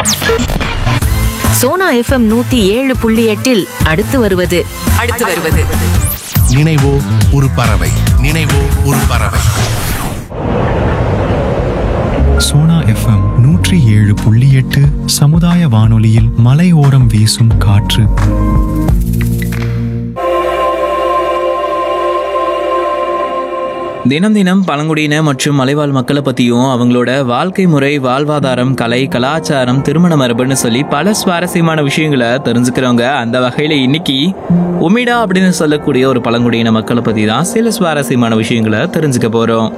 Sona FM நூத்தி ஏழு புள்ளி எட்டில் அடுத்து வருவது அடுத்து வருவது நினைவோ ஒரு பறவை நினைவோ ஒரு பறவை சோனா எஃப்எம் நூற்றி ஏழு புள்ளி எட்டு சமுதாய வானொலியில் மலையோரம் வீசும் காற்று தினம் தினம் பழங்குடியின மற்றும் மலைவாழ் மக்களை பற்றியும் அவங்களோட வாழ்க்கை முறை வாழ்வாதாரம் கலை கலாச்சாரம் திருமண மரபுன்னு சொல்லி பல சுவாரஸ்யமான விஷயங்களை தெரிஞ்சுக்கிறவங்க அந்த வகையில் இன்னைக்கு உமிடா அப்படின்னு சொல்லக்கூடிய ஒரு பழங்குடியின மக்களை பற்றி தான் சில சுவாரஸ்யமான விஷயங்களை தெரிஞ்சுக்க போகிறோம்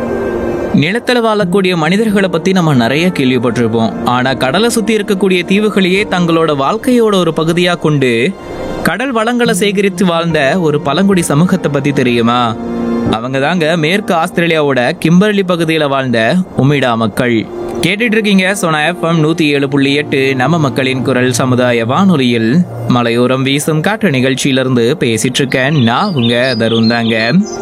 நிலத்துல வாழக்கூடிய மனிதர்களை பத்தி நம்ம நிறைய கேள்விப்பட்டிருப்போம் ஆனா கடலை சுத்தி இருக்கக்கூடிய தீவுகளையே தங்களோட வாழ்க்கையோட ஒரு பகுதியா கொண்டு கடல் வளங்களை சேகரித்து வாழ்ந்த ஒரு பழங்குடி சமூகத்தை பத்தி தெரியுமா அவங்க தாங்க மேற்கு ஆஸ்திரேலியாவோட கிம்பர்லி பகுதியில வாழ்ந்த உமிடா மக்கள் கேட்டுட்டு இருக்கீங்க சோனா எஃப்எம் நூத்தி ஏழு புள்ளி எட்டு நம்ம மக்களின் குரல் சமுதாய வானொலியில் மலையோரம் வீசும் காற்று நிகழ்ச்சியிலிருந்து பேசிட்டு இருக்கேன் நான் உங்க தருண் தாங்க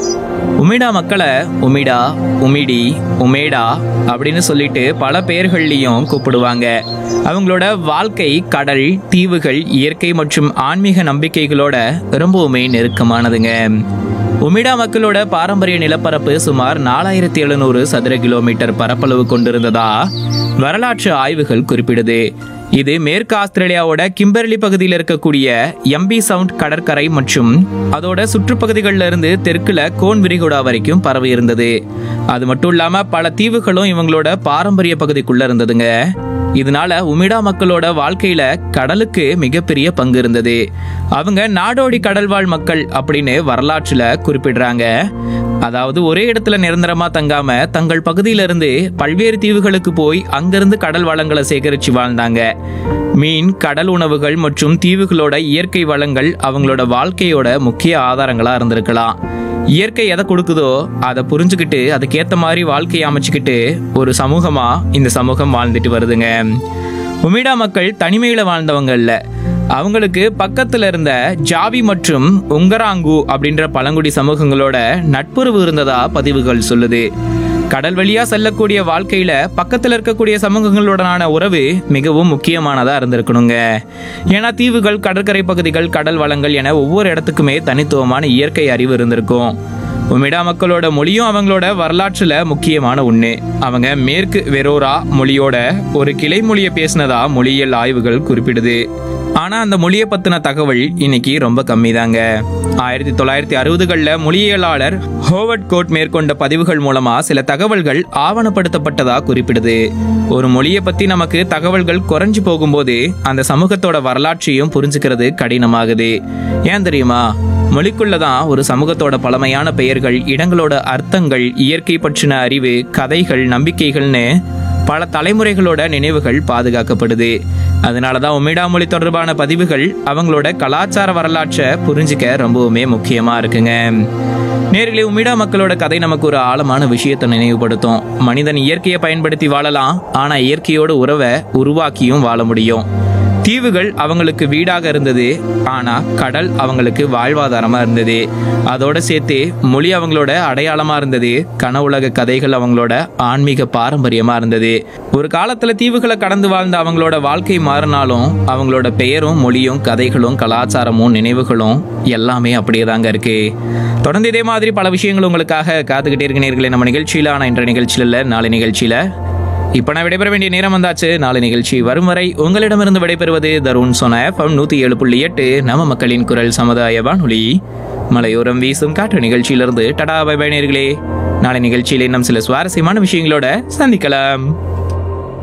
உமிடா மக்களை உமிடா உமிடி உமேடா அப்படின்னு சொல்லிட்டு பல பெயர்கள்லையும் கூப்பிடுவாங்க அவங்களோட வாழ்க்கை கடல் தீவுகள் இயற்கை மற்றும் ஆன்மீக நம்பிக்கைகளோட ரொம்பவுமே நெருக்கமானதுங்க உமிடா மக்களோட பாரம்பரிய நிலப்பரப்பு சுமார் நாலாயிரத்தி எழுநூறு சதுர கிலோமீட்டர் பரப்பளவு கொண்டிருந்ததா வரலாற்று ஆய்வுகள் குறிப்பிடுது இது மேற்கு ஆஸ்திரேலியாவோட கிம்பர்லி பகுதியில் இருக்கக்கூடிய எம்பி சவுண்ட் கடற்கரை மற்றும் அதோட சுற்றுப்பகுதிகளில் இருந்து தெற்குல கோன் விரிகுடா வரைக்கும் பரவி இருந்தது அது மட்டும் இல்லாம பல தீவுகளும் இவங்களோட பாரம்பரிய பகுதிக்குள்ள இருந்ததுங்க இதனால உமிடா மக்களோட வாழ்க்கையில கடலுக்கு மிகப்பெரிய பங்கு இருந்தது அவங்க நாடோடி கடல்வாழ் மக்கள் அப்படின்னு வரலாற்றுல குறிப்பிடுறாங்க அதாவது ஒரே இடத்துல நிரந்தரமா தங்காம தங்கள் பகுதியிலிருந்து பல்வேறு தீவுகளுக்கு போய் அங்கிருந்து கடல் வளங்களை சேகரிச்சு வாழ்ந்தாங்க மீன் கடல் உணவுகள் மற்றும் தீவுகளோட இயற்கை வளங்கள் அவங்களோட வாழ்க்கையோட முக்கிய ஆதாரங்களா இருந்திருக்கலாம் இயற்கை எதை கொடுக்குதோ அதை புரிஞ்சுக்கிட்டு அதுக்கேத்த மாதிரி வாழ்க்கையை அமைச்சுக்கிட்டு ஒரு சமூகமா இந்த சமூகம் வாழ்ந்துட்டு வருதுங்க உமிடா மக்கள் தனிமையில வாழ்ந்தவங்க இல்ல அவங்களுக்கு பக்கத்துல இருந்த ஜாவி மற்றும் உங்கராங்கு அப்படின்ற பழங்குடி சமூகங்களோட நட்புறவு இருந்ததா பதிவுகள் சொல்லுது கடல் வழியா செல்லக்கூடிய வாழ்க்கையில பக்கத்துல இருக்கக்கூடிய சமூகங்களுடனான உறவு மிகவும் முக்கியமானதா இருந்திருக்கணுங்க ஏன்னா தீவுகள் கடற்கரை பகுதிகள் கடல் வளங்கள் என ஒவ்வொரு இடத்துக்குமே தனித்துவமான இயற்கை அறிவு இருந்திருக்கும் உமிடா மக்களோட மொழியும் அவங்களோட வரலாற்றுல முக்கியமான ஒண்ணு அவங்க மேற்கு வெரோரா மொழியோட ஒரு கிளை மொழியை பேசினதா மொழியியல் ஆய்வுகள் குறிப்பிடுது ஆனா அந்த மொழியை பத்தின தகவல் இன்னைக்கு ரொம்ப கம்மி தாங்க ஆயிரத்தி தொள்ளாயிரத்தி அறுபதுகளில் மொழியியலாளர் ஹோவர்ட் கோட் மேற்கொண்ட பதிவுகள் மூலமா சில தகவல்கள் ஆவணப்படுத்தப்பட்டதா குறிப்பிடுது ஒரு மொழியை பத்தி நமக்கு தகவல்கள் குறைஞ்சு போகும்போது அந்த சமூகத்தோட வரலாற்றையும் புரிஞ்சுக்கிறது கடினமாகுது ஏன் தெரியுமா மொழிக்குள்ளதான் ஒரு சமூகத்தோட பழமையான பெயர்கள் இடங்களோட அர்த்தங்கள் இயற்கை பற்றின அறிவு கதைகள் நம்பிக்கைகள்னு பல தலைமுறைகளோட நினைவுகள் பாதுகாக்கப்படுது அதனால தான் உமிடா மொழி தொடர்பான பதிவுகள் அவங்களோட கலாச்சார வரலாற்றை புரிஞ்சுக்க ரொம்பவுமே முக்கியமா இருக்குங்க நேர்களே உமிடா மக்களோட கதை நமக்கு ஒரு ஆழமான விஷயத்தை நினைவுபடுத்தும் மனிதன் இயற்கையை பயன்படுத்தி வாழலாம் ஆனா இயற்கையோட உறவை உருவாக்கியும் வாழ முடியும் தீவுகள் அவங்களுக்கு வீடாக இருந்தது ஆனா கடல் அவங்களுக்கு வாழ்வாதாரமா இருந்தது அதோட சேர்த்து மொழி அவங்களோட அடையாளமா இருந்தது கனவுலக கதைகள் அவங்களோட ஆன்மீக பாரம்பரியமா இருந்தது ஒரு காலத்துல தீவுகளை கடந்து வாழ்ந்த அவங்களோட வாழ்க்கை மாறினாலும் அவங்களோட பெயரும் மொழியும் கதைகளும் கலாச்சாரமும் நினைவுகளும் எல்லாமே அப்படியே தாங்க இருக்கு தொடர்ந்து இதே மாதிரி பல விஷயங்கள் உங்களுக்காக காத்துக்கிட்டே இருக்க நேர்களே நம்ம நிகழ்ச்சியில ஆனா இன்ற நிகழ்ச்சியில இல்ல நாளை நிகழ்ச்சியில இப்ப நான் விடைபெற வேண்டிய நேரம் வந்தாச்சு நாளை நிகழ்ச்சி வரும் வரை உங்களிடமிருந்து விடைபெறுவது தருண் சொன்ன எஃப்எம் நூத்தி ஏழு புள்ளி எட்டு நம்ம மக்களின் குரல் சமுதாய வானொலி மலையோரம் வீசும் காற்று நிகழ்ச்சியிலிருந்து டடா பை பை நேர்களே நாளை நிகழ்ச்சியில் இன்னும் சில சுவாரஸ்யமான விஷயங்களோட சந்திக்கலாம்